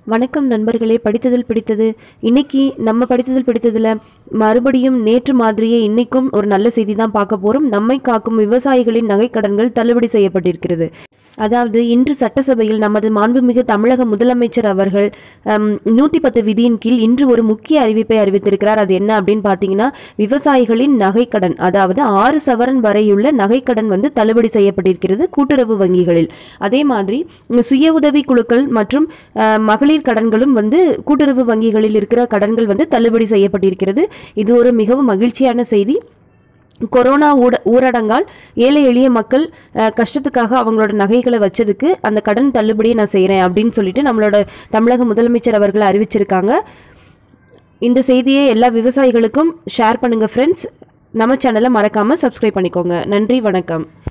வணக்கம் நண்பர்களே படித்ததில் பிடித்தது இன்னைக்கு நம்ம படித்ததில் பிடித்ததுல மறுபடியும் நேற்று மாதிரியே இன்னைக்கும் ஒரு நல்ல செய்தி தான் பார்க்க போறோம் நம்மை காக்கும் விவசாயிகளின் நகைக்கடன்கள் தள்ளுபடி செய்யப்பட்டிருக்கிறது அதாவது இன்று சட்டசபையில் நமது மாண்புமிகு தமிழக முதலமைச்சர் அவர்கள் நூற்றி பத்து விதியின் கீழ் இன்று ஒரு முக்கிய அறிவிப்பை அறிவித்திருக்கிறார் அது என்ன அப்படின்னு பார்த்தீங்கன்னா விவசாயிகளின் நகைக்கடன் அதாவது ஆறு சவரன் வரையுள்ள நகைக்கடன் வந்து தள்ளுபடி செய்யப்பட்டிருக்கிறது கூட்டுறவு வங்கிகளில் அதே மாதிரி உம், சுய உதவி குழுக்கள் மற்றும் அஹ், மகளிர் கடன்களும் வந்து கூட்டுறவு வங்கிகளில் இருக்கிற கடன்கள் வந்து தள்ளுபடி செய்யப்பட்டிருக்கிறது இது ஒரு மிகவும் மகிழ்ச்சியான செய்தி கொரோனா ஊட ஊரடங்கால் ஏழை எளிய மக்கள் அஹ், கஷ்டத்துக்காக அவங்களோட நகைகளை வச்சதுக்கு அந்த கடன் தள்ளுபடியை நான் செய்கிறேன் அப்படின்னு சொல்லிட்டு நம்மளோட தமிழக முதலமைச்சர் அவர்கள் அறிவிச்சிருக்காங்க இந்த செய்தியை எல்லா விவசாயிகளுக்கும் ஷேர் பண்ணுங்க ஃப்ரெண்ட்ஸ் நம்ம சேனலை மறக்காம சப்ஸ்கிரைப் பண்ணிக்கோங்க நன்றி வணக்கம்